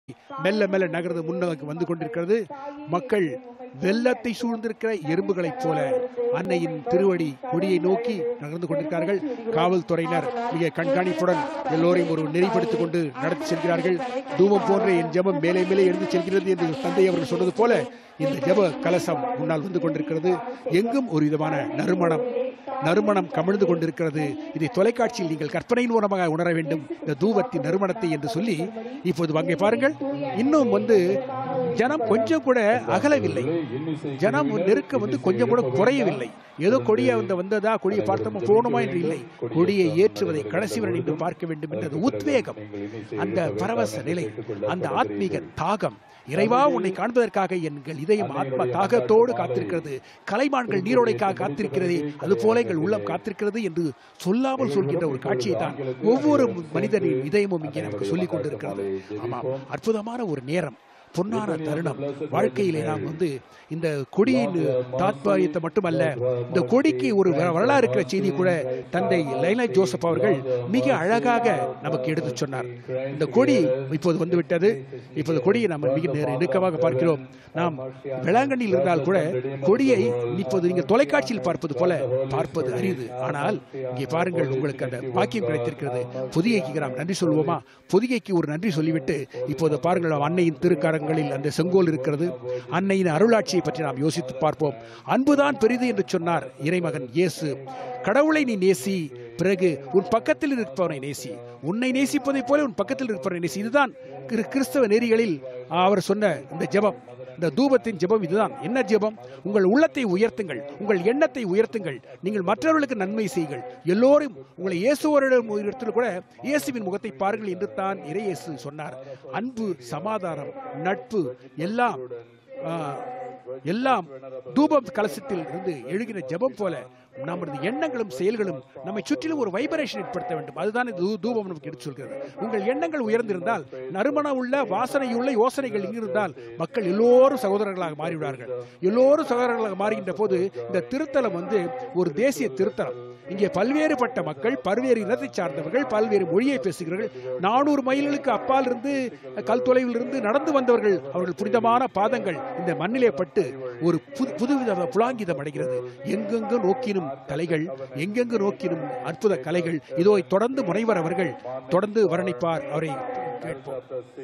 மெல்ல மெல்ல நகர்ந்து முன்னோக்கி வந்து கொண்டிருக்கிறது மக்கள் வெள்ளத்தை சூழ்ந்திருக்கிற எறும்புகளைப் போல அன்னையின் திருவடி கொடியை நோக்கி நகர்ந்து கொண்டிருக்கிறார்கள் காவல்துறையினர் மிக கண்காணிப்புடன் எல்லோரையும் ஒரு நெறிப்படுத்திக் கொண்டு நடத்தி செல்கிறார்கள் தூமம் போன்ற என் ஜெபம் மேலே மேலே எழுந்து செல்கிறது என்று தந்தை அவர்கள் சொன்னது போல இந்த ஜெப கலசம் முன்னால் வந்து கொண்டிருக்கிறது எங்கும் ஒரு விதமான நறுமணம் நறுமணம் கமிழ்ந்து கொண்டிருக்கிறது இதை தொலைக்காட்சியில் நீங்கள் கற்பனையின் மூலமாக உணர வேண்டும் இந்த தூபத்தின் நறுமணத்தை என்று சொல்லி இப்போது அங்கே பாருங்கள் இன்னும் வந்து ஜனம் கொஞ்சம் கூட அகலவில்லை ஜனம் நெருக்கம் வந்து கொஞ்சம் கூட குறையவில்லை ஏதோ கொடியை வந்து வந்ததா கொடியை பார்த்தோமா போகணுமா என்று இல்லை கொடியை ஏற்றுவதை கடைசி வரை நின்று பார்க்க வேண்டும் என்ற உத்வேகம் அந்த பரவச நிலை அந்த ஆத்மீக தாகம் இறைவா உன்னை காண்பதற்காக எங்கள் இதயம் ஆத்மா தாகத்தோடு காத்திருக்கிறது கலைமான்கள் நீரோடைக்காக காத்திருக்கிறதே அதுபோல எங்கள் உள்ளம் காத்திருக்கிறது என்று சொல்லாமல் சொல்கின்ற ஒரு காட்சியை தான் ஒவ்வொரு மனிதனின் இதயமும் இங்கே நமக்கு சொல்லிக் கொண்டிருக்கிறது ஆமாம் அற்புதமான ஒரு நேரம் பொன்னான தருணம் வாழ்க்கையிலே நாம் வந்து இந்த கொடியின் தாத்பாரியத்தை மட்டுமல்ல இந்த கொடிக்கு ஒரு வ- வரலாறு இருக்கிற செய்தி கூட தந்தை லைலா ஜோசப் அவர்கள் மிக அழகாக நமக்கு எடுத்து சொன்னார் இந்த கொடி இப்போது வந்துவிட்டது இப்போது கொடியை நாம் மிக நெரு- நெருக்கமாக பார்க்கிறோம் நாம் வேளாங்கண்ணியில் இருந்தால் கூட கொடியை இப்போது நீங்கள் தொலைக்காட்சியில் பார்ப்பது போல பார்ப்பது அரிது ஆனால் இங்கே பாருங்கள் உங்களுக்கு அந்த பாக்கியம் கிடைத்திருக்கிறது பொதிகைக்கு நாம் நன்றி சொல்வோமா பொதிகைக்கு ஒரு நன்றி சொல்லிவிட்டு இப்போது பாருங்கள் நாம் அன்னையின் திருக்கரங்களில் அந்த செங்கோல் இருக்கிறது அன்னையின் அருளாட்சியை பற்றி நாம் யோசித்து பார்ப்போம் அன்புதான் பெரிது என்று சொன்னார் இறைமகன் இயேசு கடவுளை நீ நேசி பிறகு உன் பக்கத்தில் இருப்பவனை நேசி உன்னை நேசிப்பதைப் போல உன் பக்கத்தில் இருப்பவனை நேசி இதுதான் கிறிஸ்தவ கிறிஸ்தவ நெறிகளில் அவர் சொன்ன இந்த ஜெபம் இந்த தூபத்தின் ஜெபம் இதுதான் என்ன ஜெபம் உங்கள் உள்ளத்தை உயர்த்துங்கள் உங்கள் எண்ணத்தை உயர்த்துங்கள் நீங்கள் மற்றவர்களுக்கு நன்மை செய்யுங்கள் எல்லோரும் உங்களை இயேசுவரிடம் இடத்தில் கூட இயேசுவின் முகத்தை பாருங்கள் என்று தான் இறையேசு சொன்னார் அன்பு சமாதானம் நட்பு எல்லாம் ஆ, எல்லாம் தூபம் கலசத்தில் இருந்து எழுகிற ஜெபம் போல நமது எண்ணங்களும் செயல்களும் நம்மை சுற்றிலும் ஒரு வைபரேஷன் ஏற்படுத்த வேண்டும் அதுதான் இந்த தூ- தூபம் நமக்கு எடுத்து சொல்கிறது உங்கள் எண்ணங்கள் உயர்ந்திருந்தால் நறுமணம் உள்ள வாசனையுள்ள யோசனைகள் இங்கிருந்தால் மக்கள் எல்லோரும் சகோதரர்களாக மாறிவிடுவார்கள் எல்லோரும் சகோதரர்களாக மாறுகின்ற போது இந்த திருத்தலம் வந்து ஒரு தேசிய திருத்தலம் இங்கே பல்வேறுபட்ட மக்கள் பல்வேறு இனத்தை சார்ந்தவர்கள் பல்வேறு மொழியை பேசுகிறவர்கள் நானூறு மைல்களுக்கு அப்பால் இருந்து கல் தொலைவில் இருந்து நடந்து வந்தவர்கள் அவர்கள் புனிதமான பாதங்கள் இந்த மண்ணிலே பட்டு ஒரு புது புதுவித புலாங்கிதம் அடைகிறது எங்கெங்கு நோக்கினும் கலைகள் எங்கெங்கு நோக்கினும் அற்புத கலைகள் இதோ தொடர்ந்து முனைவர் அவர்கள் தொடர்ந்து வர்ணிப்பார் அவரை கேட்போம்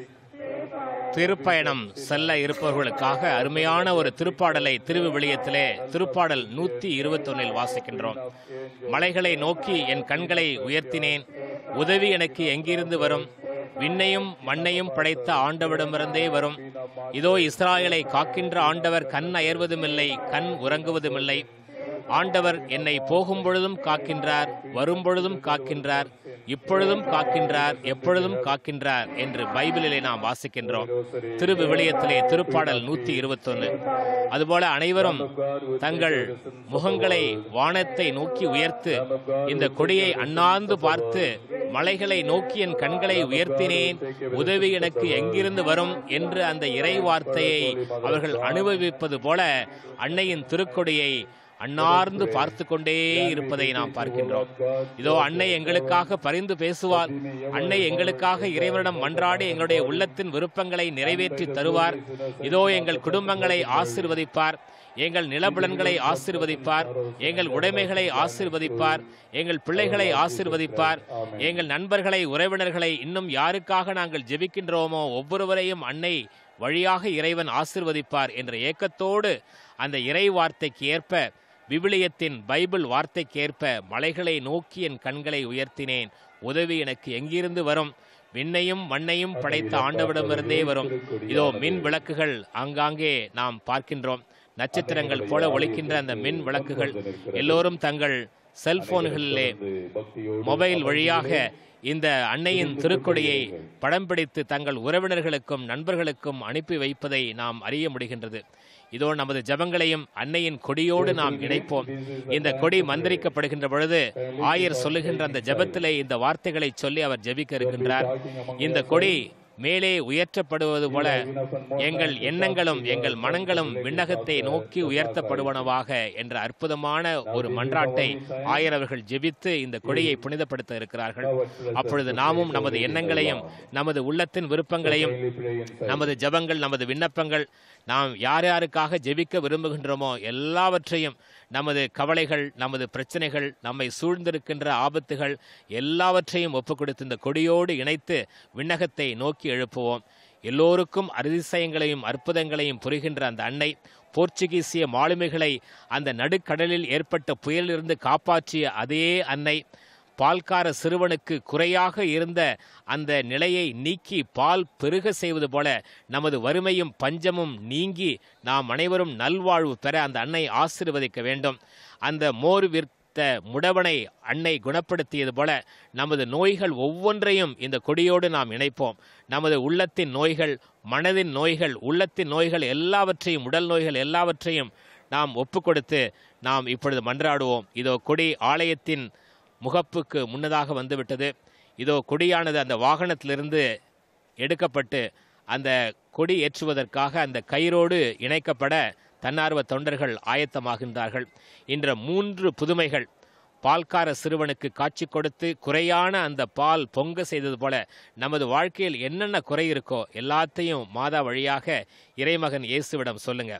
திருப்பயணம் செல்ல இருப்பவர்களுக்காக அருமையான ஒரு திருப்பாடலை திருவிவிலியத்திலே திருப்பாடல் நூத்தி இருபத்தொன்னில் வாசிக்கின்றோம் மலைகளை நோக்கி என் கண்களை உயர்த்தினேன் உதவி எனக்கு எங்கிருந்து வரும் விண்ணையும் மண்ணையும் படைத்த ஆண்டவிடமிருந்தே வரும் இதோ இஸ்ராயலை காக்கின்ற ஆண்டவர் கண் அயர்வதுமில்லை கண் உறங்குவதுமில்லை ஆண்டவர் என்னை போகும் பொழுதும் காக்கின்றார் வரும் பொழுதும் காக்கின்றார் இப்பொழுதும் காக்கின்றார் எப்பொழுதும் காக்கின்றார் என்று பைபிளிலே நாம் வாசிக்கின்றோம் திருவிவிலியத்திலே திருப்பாடல் நூத்தி இருபத்தொன்னு அதுபோல அனைவரும் தங்கள் முகங்களை வானத்தை நோக்கி உயர்த்து இந்த கொடியை அண்ணாந்து பார்த்து மலைகளை நோக்கி என் கண்களை உயர்த்தினேன் உதவி எனக்கு எங்கிருந்து வரும் என்று அந்த இறை வார்த்தையை அவர்கள் அனுபவிப்பது போல அன்னையின் திருக்கொடியை அன்னார்ந்து பார்த்து கொண்டே இருப்பதை நாம் பார்க்கின்றோம் இதோ அன்னை எங்களுக்காக பரிந்து பேசுவார் அன்னை எங்களுக்காக இறைவனிடம் மன்றாடி எங்களுடைய உள்ளத்தின் விருப்பங்களை நிறைவேற்றி தருவார் இதோ எங்கள் குடும்பங்களை ஆசிர்வதிப்பார் எங்கள் நிலபுலன்களை ஆசிர்வதிப்பார் எங்கள் உடைமைகளை ஆசிர்வதிப்பார் எங்கள் பிள்ளைகளை ஆசிர்வதிப்பார் எங்கள் நண்பர்களை உறவினர்களை இன்னும் யாருக்காக நாங்கள் ஜெபிக்கின்றோமோ ஒவ்வொருவரையும் அன்னை வழியாக இறைவன் ஆசிர்வதிப்பார் என்ற ஏக்கத்தோடு அந்த இறை வார்த்தைக்கு ஏற்ப விவிலியத்தின் பைபிள் வார்த்தைக்கேற்ப மலைகளை நோக்கி என் கண்களை உயர்த்தினேன் உதவி எனக்கு எங்கிருந்து வரும் விண்ணையும் மண்ணையும் படைத்த ஆண்டவிடமிருந்தே வரும் இதோ மின் விளக்குகள் ஆங்காங்கே நாம் பார்க்கின்றோம் நட்சத்திரங்கள் போல ஒலிக்கின்ற அந்த மின் விளக்குகள் எல்லோரும் தங்கள் செல்போன்களிலே மொபைல் வழியாக இந்த அன்னையின் திருக்கொடியை படம் பிடித்து தங்கள் உறவினர்களுக்கும் நண்பர்களுக்கும் அனுப்பி வைப்பதை நாம் அறிய முடிகின்றது இதோ நமது ஜபங்களையும் அன்னையின் கொடியோடு நாம் இணைப்போம் இந்த கொடி மந்திரிக்கப்படுகின்ற பொழுது ஆயர் சொல்லுகின்ற அந்த ஜெபத்திலே இந்த வார்த்தைகளை சொல்லி அவர் ஜெபிக்க இருக்கின்றார் இந்த கொடி மேலே உயர்த்தப்படுவது போல எங்கள் எண்ணங்களும் எங்கள் மனங்களும் விண்ணகத்தை நோக்கி உயர்த்தப்படுவனவாக என்ற அற்புதமான ஒரு மன்றாட்டை ஆயரவர்கள் ஜெபித்து இந்த கொடியை புனிதப்படுத்த இருக்கிறார்கள் அப்பொழுது நாமும் நமது எண்ணங்களையும் நமது உள்ளத்தின் விருப்பங்களையும் நமது ஜபங்கள் நமது விண்ணப்பங்கள் நாம் யார் யாருக்காக ஜெபிக்க விரும்புகின்றோமோ எல்லாவற்றையும் நமது கவலைகள் நமது பிரச்சனைகள் நம்மை சூழ்ந்திருக்கின்ற ஆபத்துகள் எல்லாவற்றையும் ஒப்புக் கொடுத்து இந்த கொடியோடு இணைத்து விண்ணகத்தை நோக்கி எழுப்புவோம் எல்லோருக்கும் அதிசயங்களையும் அற்புதங்களையும் புரிகின்ற அந்த அன்னை போர்ச்சுகீசிய மாலுமிகளை அந்த நடுக்கடலில் ஏற்பட்ட புயலிலிருந்து காப்பாற்றிய அதே அன்னை பால்கார சிறுவனுக்கு குறையாக இருந்த அந்த நிலையை நீக்கி பால் பெருக செய்வது போல நமது வறுமையும் பஞ்சமும் நீங்கி நாம் அனைவரும் நல்வாழ்வு பெற அந்த அன்னை ஆசீர்வதிக்க வேண்டும் அந்த மோர் விற்க முடவனை அன்னை குணப்படுத்தியது போல நமது நோய்கள் ஒவ்வொன்றையும் இந்த கொடியோடு நாம் இணைப்போம் நமது உள்ளத்தின் நோய்கள் மனதின் நோய்கள் உள்ளத்தின் நோய்கள் எல்லாவற்றையும் உடல் நோய்கள் எல்லாவற்றையும் நாம் ஒப்புக்கொடுத்து நாம் இப்பொழுது மன்றாடுவோம் இதோ கொடி ஆலயத்தின் முகப்புக்கு முன்னதாக வந்துவிட்டது இதோ கொடியானது அந்த வாகனத்திலிருந்து எடுக்கப்பட்டு அந்த கொடி ஏற்றுவதற்காக அந்த கயிறோடு இணைக்கப்பட தன்னார்வ தொண்டர்கள் ஆயத்தமாகின்றார்கள் என்ற மூன்று புதுமைகள் பால்கார சிறுவனுக்கு காட்சி கொடுத்து குறையான அந்த பால் பொங்க செய்தது போல நமது வாழ்க்கையில் என்னென்ன குறை இருக்கோ எல்லாத்தையும் மாதா வழியாக இறைமகன் இயேசுவிடம் சொல்லுங்க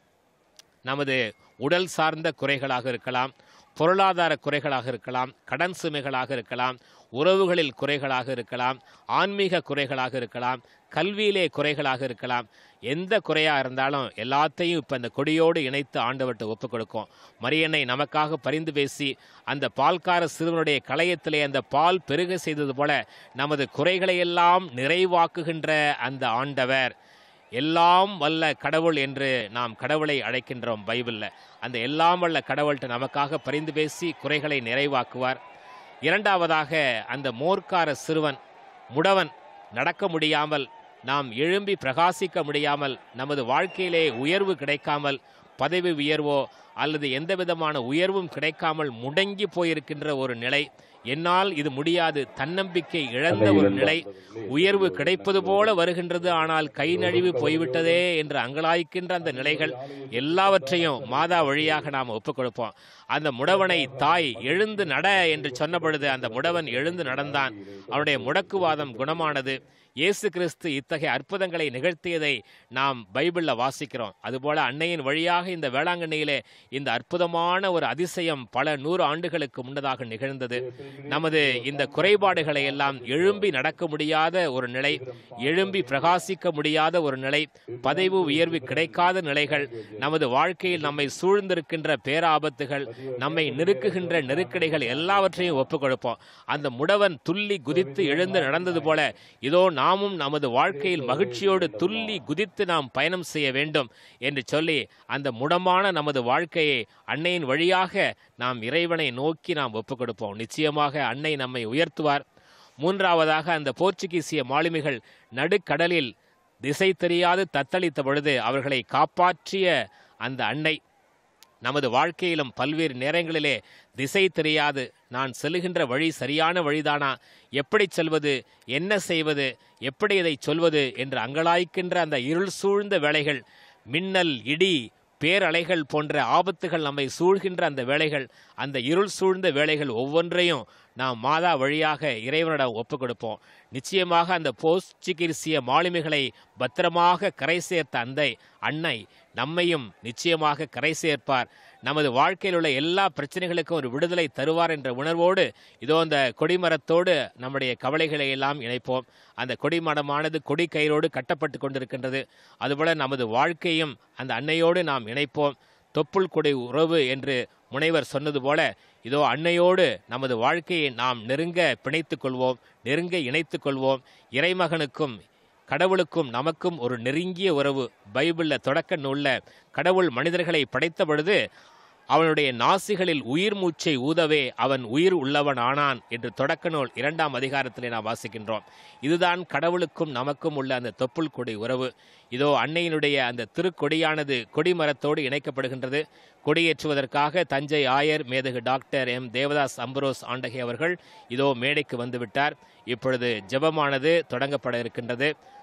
நமது உடல் சார்ந்த குறைகளாக இருக்கலாம் பொருளாதார குறைகளாக இருக்கலாம் கடன் சுமைகளாக இருக்கலாம் உறவுகளில் குறைகளாக இருக்கலாம் ஆன்மீக குறைகளாக இருக்கலாம் கல்வியிலே குறைகளாக இருக்கலாம் எந்த குறையாக இருந்தாலும் எல்லாத்தையும் இப்போ இந்த கொடியோடு இணைத்து ஆண்டவர்கிட்ட ஒப்புக் கொடுக்கும் மரியன்னை நமக்காக பரிந்து பேசி அந்த பால்கார சிறுவனுடைய களையத்திலே அந்த பால் பெருக செய்தது போல நமது குறைகளையெல்லாம் நிறைவாக்குகின்ற அந்த ஆண்டவர் எல்லாம் வல்ல கடவுள் என்று நாம் கடவுளை அழைக்கின்றோம் பைபிளில் அந்த எல்லாம் வல்ல கடவுள்கிட்ட நமக்காக பரிந்து பேசி குறைகளை நிறைவாக்குவார் இரண்டாவதாக அந்த மோர்க்கார சிறுவன் முடவன் நடக்க முடியாமல் நாம் எழும்பி பிரகாசிக்க முடியாமல் நமது வாழ்க்கையிலே உயர்வு கிடைக்காமல் பதவி உயர்வோ அல்லது எந்த விதமான உயர்வும் கிடைக்காமல் முடங்கி போயிருக்கின்ற ஒரு நிலை என்னால் இது முடியாது தன்னம்பிக்கை இழந்த ஒரு நிலை உயர்வு கிடைப்பது போல வருகின்றது ஆனால் கை நழுவி போய்விட்டதே என்று அங்கலாய்க்கின்ற அந்த நிலைகள் எல்லாவற்றையும் மாதா வழியாக நாம் ஒப்புக் கொடுப்போம் அந்த முடவனை தாய் எழுந்து நட என்று சொன்ன பொழுது அந்த முடவன் எழுந்து நடந்தான் அவனுடைய முடக்குவாதம் குணமானது இயேசு கிறிஸ்து இத்தகைய அற்புதங்களை நிகழ்த்தியதை நாம் பைபிளில் வாசிக்கிறோம் அதுபோல அன்னையின் வழியாக இந்த வேளாங்கண்ணியிலே இந்த அற்புதமான ஒரு அதிசயம் பல நூறு ஆண்டுகளுக்கு முன்னதாக நிகழ்ந்தது நமது இந்த குறைபாடுகளை எல்லாம் எழும்பி நடக்க முடியாத ஒரு நிலை எழும்பி பிரகாசிக்க முடியாத ஒரு நிலை பதவி உயர்வு கிடைக்காத நிலைகள் நமது வாழ்க்கையில் நம்மை சூழ்ந்திருக்கின்ற பேராபத்துகள் நம்மை நெருக்குகின்ற நெருக்கடிகள் எல்லாவற்றையும் ஒப்புக் கொடுப்போம் அந்த முடவன் துள்ளி குதித்து எழுந்து நடந்தது போல இதோ நாமும் நமது வாழ்க்கையில் மகிழ்ச்சியோடு துள்ளி குதித்து நாம் பயணம் செய்ய வேண்டும் என்று சொல்லி அந்த முடமான நமது வாழ்க்கையை அன்னையின் வழியாக நாம் இறைவனை நோக்கி நாம் ஒப்புக் கொடுப்போம் நிச்சயமாக அன்னை நம்மை உயர்த்துவார் மூன்றாவதாக அந்த போர்ச்சுகீசிய மாலுமிகள் நடுக்கடலில் திசை தெரியாது தத்தளித்த பொழுது அவர்களை காப்பாற்றிய அந்த அன்னை நமது வாழ்க்கையிலும் பல்வேறு நேரங்களிலே திசை தெரியாது நான் செல்லுகின்ற வழி சரியான வழிதானா எப்படி செல்வது என்ன செய்வது எப்படி இதை சொல்வது என்று அங்கலாய்க்கின்ற அந்த இருள் சூழ்ந்த வேளைகள் மின்னல் இடி பேரலைகள் போன்ற ஆபத்துகள் நம்மை சூழ்கின்ற அந்த வேளைகள் அந்த இருள் சூழ்ந்த வேளைகள் ஒவ்வொன்றையும் நாம் மாதா வழியாக இறைவனிடம் ஒப்புக் கொடுப்போம் நிச்சயமாக அந்த போர்ச்சுகீசிய மாலுமிகளை பத்திரமாக கரை சேர்த்த அந்த அன்னை நம்மையும் நிச்சயமாக கரை சேர்ப்பார் நமது வாழ்க்கையில் உள்ள எல்லா பிரச்சனைகளுக்கும் ஒரு விடுதலை தருவார் என்ற உணர்வோடு இதோ அந்த கொடிமரத்தோடு நம்முடைய கவலைகளை எல்லாம் இணைப்போம் அந்த கொடிமரமானது கொடி கயிறோடு கட்டப்பட்டு கொண்டிருக்கின்றது அதுபோல நமது வாழ்க்கையும் அந்த அன்னையோடு நாம் இணைப்போம் தொப்புள் கொடை உறவு என்று முனைவர் சொன்னது போல இதோ அன்னையோடு நமது வாழ்க்கையை நாம் நெருங்க பிணைத்துக் கொள்வோம் நெருங்க இணைத்துக் கொள்வோம் இறைமகனுக்கும் கடவுளுக்கும் நமக்கும் ஒரு நெருங்கிய உறவு பைபிளில் தொடக்க நூல்ல கடவுள் மனிதர்களை படைத்த பொழுது அவனுடைய நாசிகளில் உயிர் மூச்சை ஊதவே அவன் உயிர் உள்ளவன் ஆனான் என்று தொடக்க நூல் இரண்டாம் அதிகாரத்திலே நாம் வாசிக்கின்றோம் இதுதான் கடவுளுக்கும் நமக்கும் உள்ள அந்த தொப்புள் கொடி உறவு இதோ அன்னையினுடைய அந்த திருக்கொடியானது கொடிமரத்தோடு இணைக்கப்படுகின்றது கொடியேற்றுவதற்காக தஞ்சை ஆயர் மேதகு டாக்டர் எம் தேவதாஸ் அம்பரோஸ் ஆண்டகை அவர்கள் இதோ மேடைக்கு வந்துவிட்டார் இப்பொழுது ஜெபமானது தொடங்கப்பட இருக்கின்றது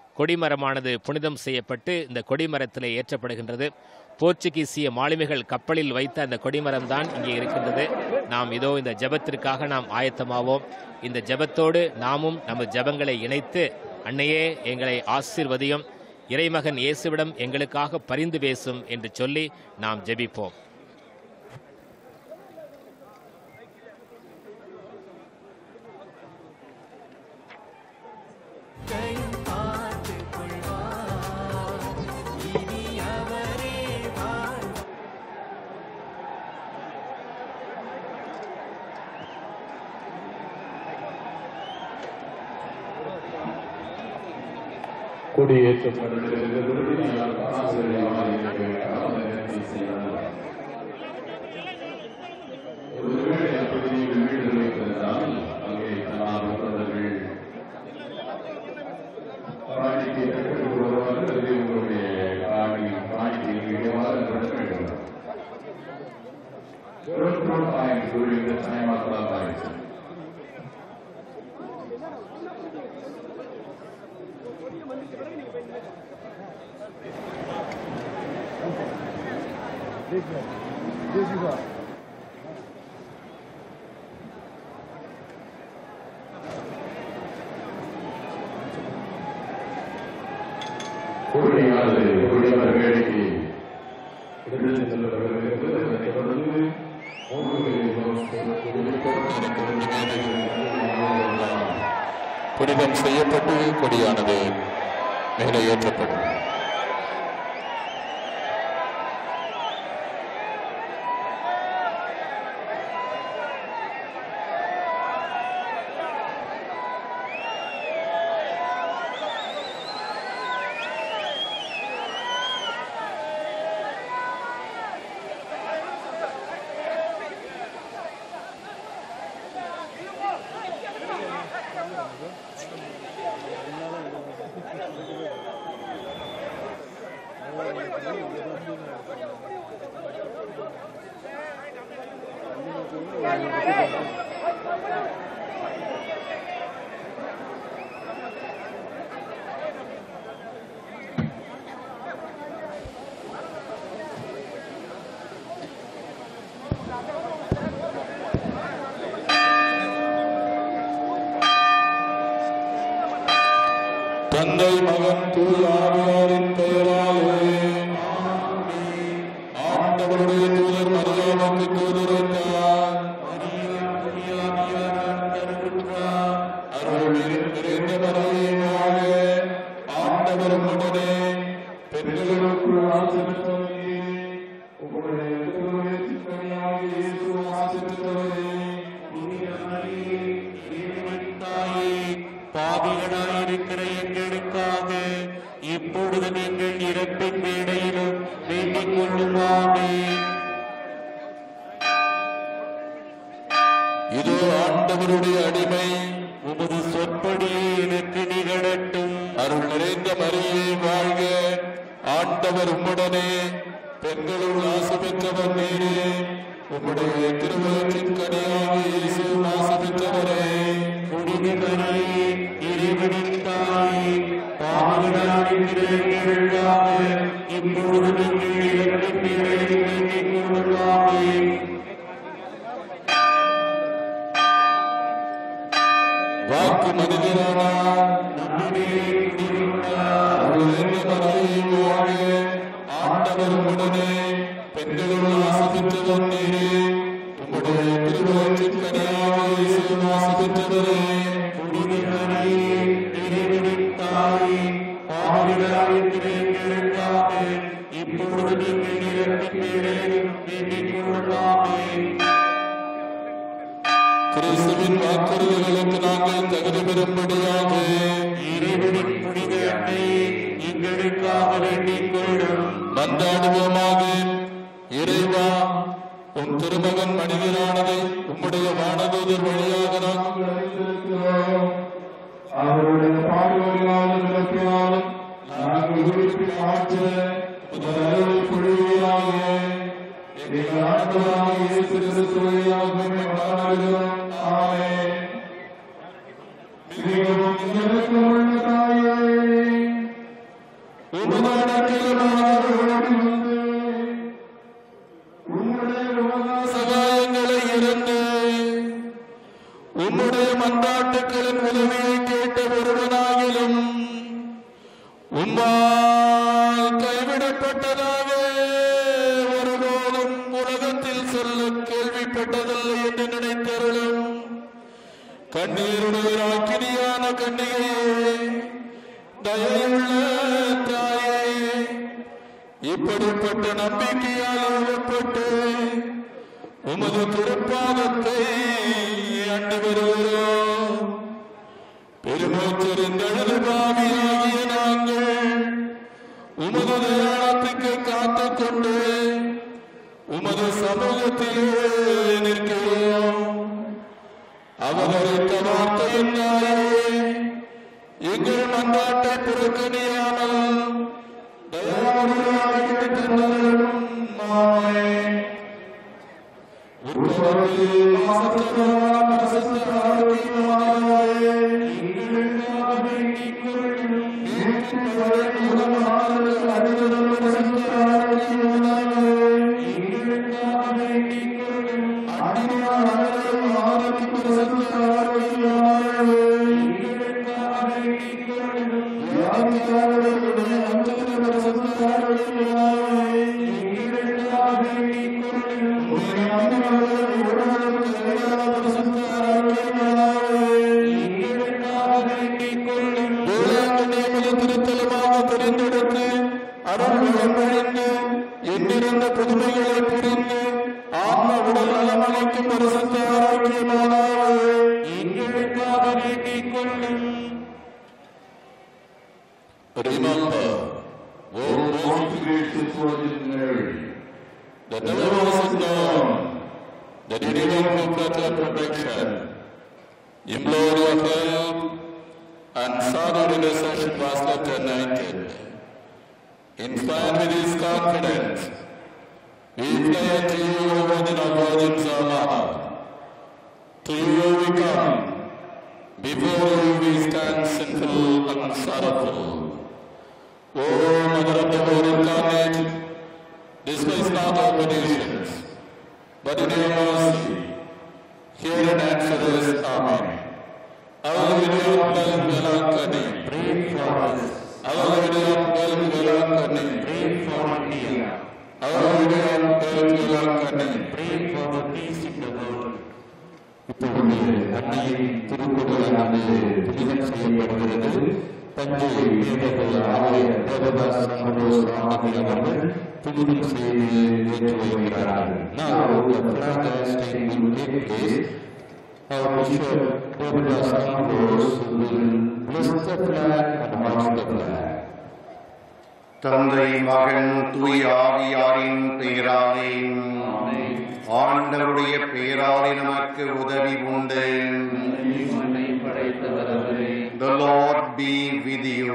கொடிமரமானது புனிதம் செய்யப்பட்டு இந்த கொடிமரத்திலே ஏற்றப்படுகின்றது போர்ச்சுகீசிய மாலுமிகள் கப்பலில் வைத்த அந்த கொடிமரம் தான் இங்கே இருக்கின்றது நாம் இதோ இந்த ஜெபத்திற்காக நாம் ஆயத்தமாவோம் இந்த ஜெபத்தோடு நாமும் நமது ஜெபங்களை இணைத்து அன்னையே எங்களை ஆசீர்வதியும் இறைமகன் இயேசுவிடம் எங்களுக்காக பரிந்து பேசும் என்று சொல்லி நாம் ஜெபிப்போம் During the time of our lives. கூடியானது குடிமர வேலைக்கு எடுத்து செல்லப்படுகிறது அதைத் தொடர்ந்து புனிதம் செய்யப்பட்டு கொடியானது மேலே ஏற்றப்படும் தந்தை மகன் தூய் ஆவியாரின் பெயராலே ஆண்டவருடைய தூதர் மரியாதைக்கு தூதரைத்தார் அருள் நிறைந்த மரியே வாழ்க ஆண்டவர் உடனே பெண்களுக்கு ஆசிரியர் உங்களுடைய திருமணத்தின் கனியாகிய இயேசு ஆசிரியர் பாவிகளாயிருக்கிற எங்களுக்காக இப்பொழுது நீங்கள் இறப்பின் மேடையிலும் வேண்டிக் கொள்ளுமாமே இதோ ஆண்டவருடைய அடிமை உமது சொற்படியே எனக்கு நிகழட்டும் அருள் நிறைந்த மரியே வாழ்க ஆண்டவர் உம்முடனே பெண்களுள் ஆசை பெற்றவர் நீரே உம்முடைய திருமணத்தின் கனியாகிய இயேசு ஆசை பெற்றவரே குடிமகனே இறைவனின் தாயே பாவிகளாயிருக்கிற எங்களுக்காக இப்பொழுது நீங்கள் இறப்பின் மேடையிலும் வேண்டிக் கொள்ளுமாமே வாக்கு மனிதரானார் அருள் நிறைந்த மரியே வாழ்க ஆண்டவர் உம்முடனே பெண்களுள் ஆசை பெற்றவர் நீரே உம்முடைய திருமணத்தின் கனியாகிய இயேசு ஆசை பெற்றவரே குடிமகனே இறைவனின் தாயே பாவிகளாயிருக்கிற எங்களுக்காக இப்பொழுது நீங்கள் இறப்பின் மேடையிலும் வேண்டிக் கொள்ளுமாமே கிறிஸ்துவின் வாக்குறுதிகளுக்கு நாங்கள் தகுதி பெறும்படியாக இறைவனின் புனித அன்னையே எங்களுக்காக வேண்டிக் கொள்ளும் மன்றாடுவோமாக இறைவா உன் திருமகன் மனிதரானதை உம்முடைய வானதூதர் வழியாக நாங்கள் அறிந்திருக்கிறோம். அவருடைய பாடுகளினாலும் இறப்பினாலும் நாங்கள் உயிர்ப்பின் ஆற்ற உமது அருள் பொழிவீராக. எங்கள் ஆண்டவராகிய இயேசு கிறிஸ்துவையாக உம்மை மன்றாடுகிறோம். ஆமென். மிகவும் இரக்கமுள்ள தாயே சகாயங்களை இருந்து உம்முடைய மன்றாட்டுக்களின் உதவியை கேட்ட ஒருவனாகிலும் உம்மால் கைவிடப்பட்டதாக ஒருபோதும் உலகத்தில் சொல்ல கேள்விப்பட்டதில்லை என்று நினைத்தருளும் கண்ணீருடைய ராக்கினியான கண்ணிகையே தயவுள்ள தாயே இப்படிப்பட்ட நம்பிக்கையால் எழுப்பட்டு உமது திருப்பாதத்தை அண்டு வருகிறோம் பெருமூச்சரிந்தழுது பாவியாகிய நாங்கள் உமது தயாளத்துக்கு காத்துக் கொண்டு உமது சமூகத்திலே நிற்கிறோம் அவதரித்த வார்த்தையினாலே எங்கள் மன்றாட்டை புறக்கணியாமல் தயாரியாக தந்தருளும் மாமே. உட்பொருளில் மாசற்றதான பரிசுத்த ஆரோக்கியமானவரே, எங்களுக்காக வேண்டிக் கொள்ளும். நேற்று வரை முதலாவது அறிவுறும் பரிசுத்த ஆரோக்கியமானவரே, எங்களுக்காக வேண்டிக் கொள்ளும். அடிமையான அனைவரும் ஆரோக்கிய பரிசுத்த ஆரோக்கியமானவரே, எங்களுக்காக வேண்டிக் கொள்ளும். வியாதிக்காரர்களுடைய அஞ்சலின் பரிசுத்த ஆரோக்கியமானவரே, எங்களுக்காக வேண்டிக் கொள்ளும். உம்முடைய அன்பினாலே உடலுக்கு இணையான பரிசுத்த ஆரோக்கியமானவரே, எங்களுக்காக வேண்டிக் கொள்ளும். வேளாங்கண்ணி எமது திருத்தலமாக தெரிந்தெடுத்து அருள்வளம் வழிந்து எண்ணிறந்த புதுமைகளை புரிந்து ஆத்ம உடல் நலமளிக்கும் பரிசுத்த ஆரோக்கியமானவரே, எங்களுக்காக வேண்டிக் கொள்ளும் Remember, O most gracious Virgin Mary, that never was it known that anyone who fled your protection, implored your help, and sought your intercession was left anointed. Inspired with this confidence, we fly unto you, O Virgin of Virgins, our Mother. To you we come, before you we stand sinful and sorrowful. O Mother of the Word incarnate, despise not our petitions, but in your mercy, hear and answer us. Amen. Our Lady of Help, Melancholy, pray for us. Our Lady of Help, Melancholy, pray for India. Our Lady of Help, Melancholy, pray for the peace in the world. இப்பொழுது அன்னையின் திருக்குறளானது புனிதம் செய்யப்படுகிறது தஞ்சை மேதகை ஆலய தேவதாஸ் சந்தோஷ் ராமகிரி அவர்கள் புனிதம் செய்து ஏற்று வருகிறார்கள் Now the flag casting will take place. Our Bishop Devadas Ambrose will bless the flag and march the flag. தந்தை மகன் தூய் ஆவியாரின் பெயராலே ஆண்டவருடைய பெயராலே நமக்கு உதவி உண்டு The Lord be with you.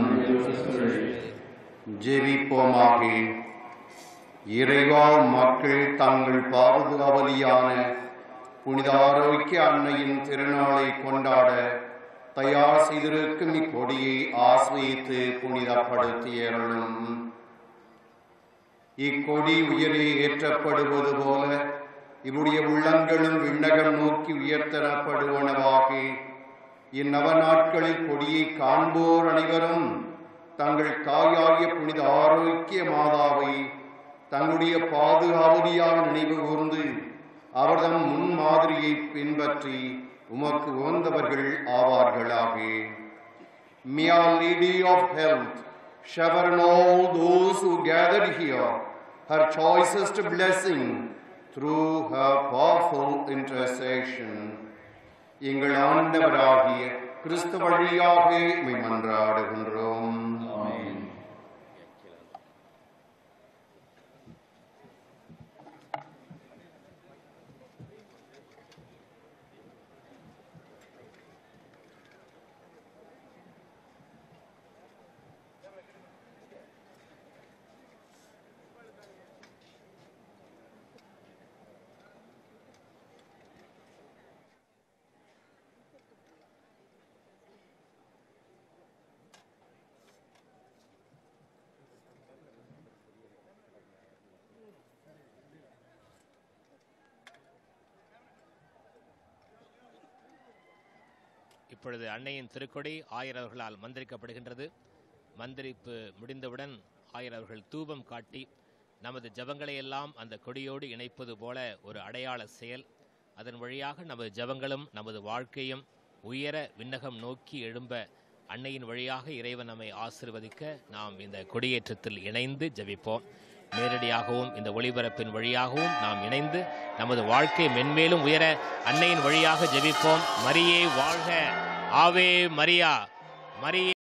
ஜெபிப்போமாக இறைவா மக்கள் தங்கள் பாதுகாவலியான புனித ஆரோக்கிய அன்னையின் திருநாளை கொண்டாட தயார் செய்திருக்கும் இக்கொடியை ஆசிரியத்து புனிதப்படுத்தியருளும் இக்கொடி உயரே ஏற்றப்படுவது போல இவருடைய உள்ளங்களும் விண்ணகம் நோக்கி உயர்த்தரப்படுவனவாக இந்நவ நாட்களில் கொடியை காண்போர் அனைவரும் தங்கள் தாயாகிய புனித ஆரோக்கிய மாதாவை தங்களுடைய பாதுகாவதியாக நினைவு கூர்ந்து அவர்தம் முன்மாதிரியை பின்பற்றி உமக்கு உகந்தவர்கள் ஆவார்களாக May Our Lady of Health shower on all those who gathered here her choicest blessing through her powerful intercession. எங்கள் ஆண்டவராகிய கிறிஸ்து வழியாக உம்மை மன்றாடுகின்றோம் இப்பொழுது அன்னையின் திருக்கொடி ஆயர் அவர்களால் மந்திரிக்கப்படுகின்றது மந்திரிப்பு முடிந்தவுடன் ஆயர் அவர்கள் தூபம் காட்டி நமது ஜபங்களை எல்லாம் அந்த கொடியோடு இணைப்பது போல ஒரு அடையாள செயல் அதன் வழியாக நமது ஜபங்களும் நமது வாழ்க்கையும் உயர விண்ணகம் நோக்கி எழும்ப அன்னையின் வழியாக இறைவன் நம்மை ஆசிர்வதிக்க நாம் இந்த கொடியேற்றத்தில் இணைந்து ஜெபிப்போம் நேரடியாகவும் இந்த ஒளிபரப்பின் வழியாகவும் நாம் இணைந்து நமது வாழ்க்கை மென்மேலும் உயர அன்னையின் வழியாக ஜெபிப்போம் மரியே வாழ்க ஆவே மரியா மரியே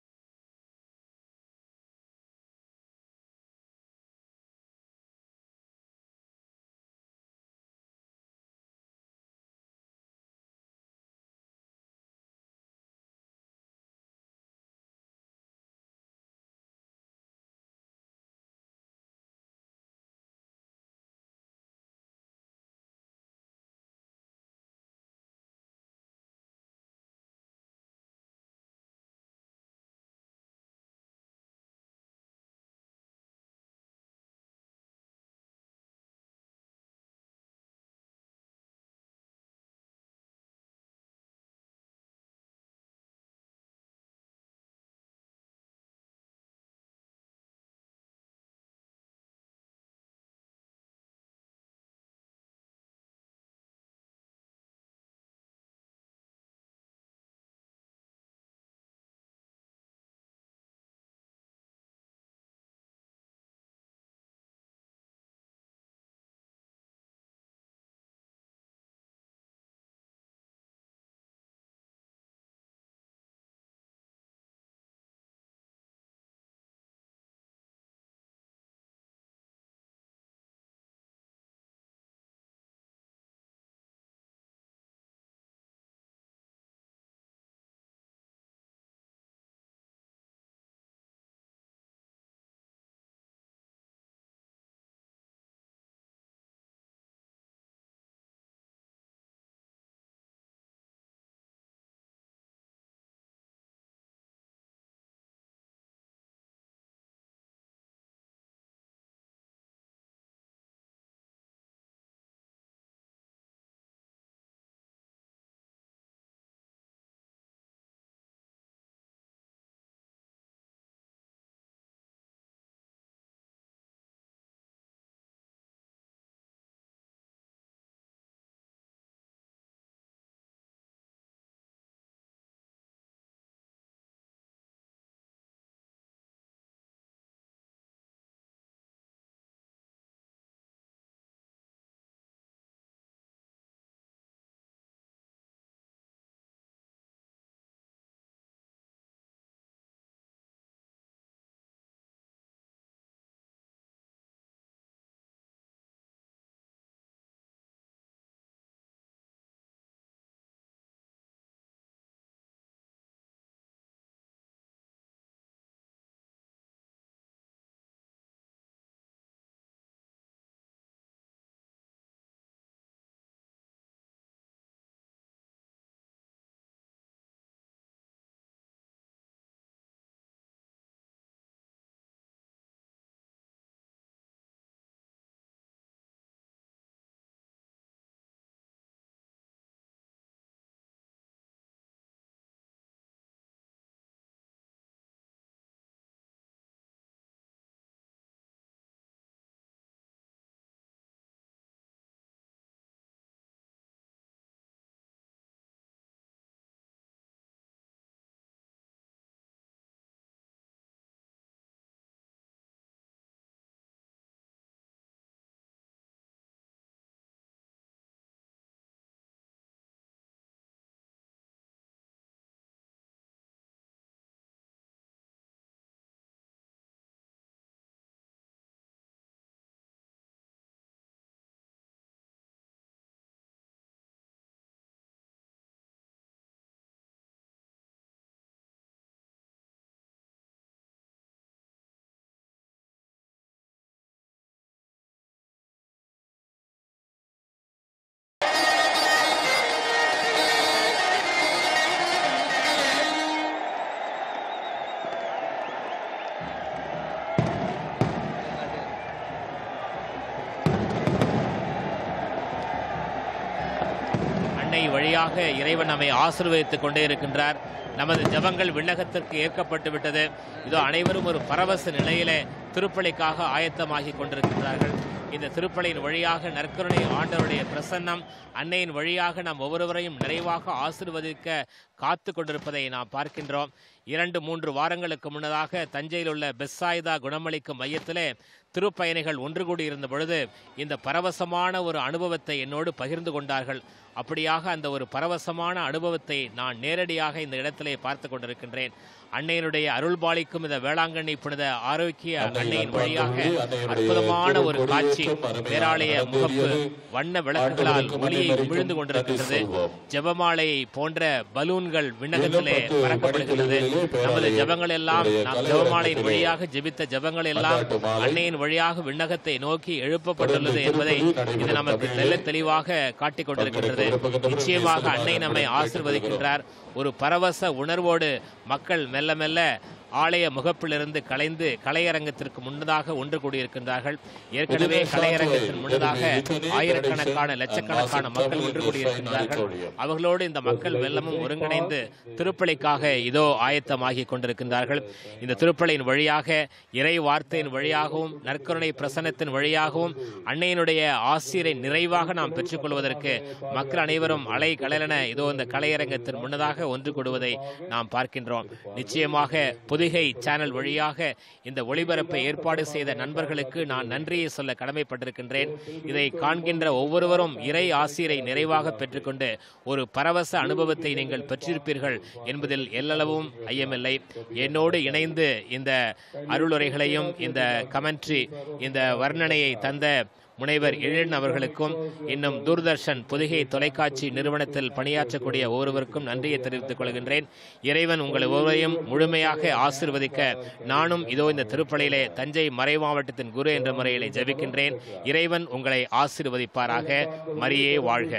அன்னை வழியாக இறைவன் நம்மை ஆசீர்வதித்துக் கொண்டே இருக்கின்றார் நமது ஜெபங்கள் விண்ணகத்திற்கு ஏற்கப்பட்டு விட்டது இதோ அனைவரும் ஒரு பரவச நிலையிலே திருப்பலிக்காக ஆயத்தமாகி கொண்டிருக்கின்றார்கள் இந்த திருப்பலியின் வழியாக நற்கருணை ஆண்டவருடைய பிரசன்னம் அன்னையின் வழியாக நாம் ஒவ்வொருவரையும் நிறைவாக ஆசிர்வதிக்க காத்து கொண்டிருப்பதை நாம் பார்க்கின்றோம் இரண்டு மூன்று வாரங்களுக்கு முன்னதாக தஞ்சையில் உள்ள பெஸ்ஸாய்தா குணமளிக்கும் மையத்திலே திருப்பயணிகள் ஒன்று கூடி இருந்த பொழுது இந்த பரவசமான ஒரு அனுபவத்தை என்னோடு பகிர்ந்து கொண்டார்கள் அப்படியாக அந்த ஒரு பரவசமான அனுபவத்தை நான் நேரடியாக இந்த இடத்திலே பார்த்து கொண்டிருக்கின்றேன் அன்னையினுடைய அருள்பாலிக்கும் இந்த வேளாங்கண்ணி புனித ஆரோக்கிய அன்னையின் வழியாக அற்புதமான ஒரு காட்சி பேராலய முகப்பு வண்ண விளக்குகளால் ஒளியை விழுந்து கொண்டிருக்கின்றது ஜெபமாலையை போன்ற பலூன்கள் விண்ணகத்திலே பறக்கப்படுகிறது நமது ஜெபங்கள் எல்லாம் நாம் ஜெபமாலையின் வழியாக ஜெபித்த ஜெபங்கள் எல்லாம் அன்னையின் வழியாக விண்ணகத்தை நோக்கி எழுப்பப்பட்டுள்ளது என்பதை இது நமக்கு தெல்ல தெளிவாக காட்டிக் கொண்டிருக்கின்றது நிச்சயமாக அன்னை நம்மை ஆசிர்வதிக்கின்றார் ஒரு பரவச உணர்வோடு மக்கள் மெல்ல மெல்ல ஆலய முகப்பிலிருந்து கலைந்து கலையரங்கத்திற்கு முன்னதாக ஒன்று கூடியிருக்கின்றார்கள் ஏற்கனவே கலையரங்கத்தின் முன்னதாக ஆயிரக்கணக்கான லட்சக்கணக்கான மக்கள் ஒன்று கூடியிருக்கின்றார்கள் அவர்களோடு இந்த மக்கள் வெள்ளமும் ஒருங்கிணைந்து திருப்பலிக்காக இதோ ஆயத்தமாகி கொண்டிருக்கின்றார்கள் இந்த திருப்பலியின் வழியாக இறை வார்த்தையின் வழியாகவும் நற்கருணை பிரசன்னத்தின் வழியாகவும் அன்னையினுடைய ஆசிரியரை நிறைவாக நாம் பெற்றுக்கொள்வதற்கு மக்கள் அனைவரும் அலை கலலென இதோ இந்த கலையரங்கத்தின் முன்னதாக ஒன்று கூடுவதை நாம் பார்க்கின்றோம் நிச்சயமாக பொதிகை சேனல் வழியாக இந்த ஒளிபரப்பை ஏற்பாடு செய்த நண்பர்களுக்கு நான் நன்றியை சொல்ல கடமைப்பட்டிருக்கின்றேன் இதை காண்கின்ற ஒவ்வொருவரும் இறை ஆசிரியரை நிறைவாக பெற்றுக்கொண்டு ஒரு பரவச அனுபவத்தை நீங்கள் பெற்றிருப்பீர்கள் என்பதில் எல்லளவும் ஐயமில்லை என்னோடு இணைந்து இந்த அருளுரைகளையும் இந்த கமெண்ட்ரி இந்த வர்ணனையை தந்த முனைவர் எழிலன் அவர்களுக்கும் இன்னும் தூர்தர்ஷன் பொதிகை தொலைக்காட்சி நிறுவனத்தில் பணியாற்றக்கூடிய ஒவ்வொருவருக்கும் நன்றியை தெரிவித்துக் கொள்கின்றேன் இறைவன் உங்கள் ஒவ்வொருவரையும் முழுமையாக ஆசிர்வதிக்க நானும் இதோ இந்த திருப்பலியிலே தஞ்சை மறை மாவட்டத்தின் குரு என்ற முறையிலே ஜெபிக்கின்றேன் இறைவன் உங்களை ஆசிர்வதிப்பாராக மரியே வாழ்க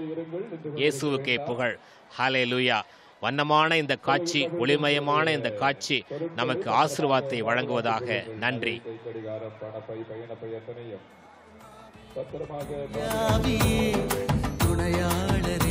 இயேசுவுக்கே புகழ் ஹாலே லூயா வண்ணமான இந்த காட்சி ஒளிமயமான இந்த காட்சி நமக்கு ஆசிர்வாதத்தை வழங்குவதாக நன்றி கடிகாரம் பணப்பை பயணப்பை எத்தனையும் பத்திரமாக ஆவியே துணையாளரே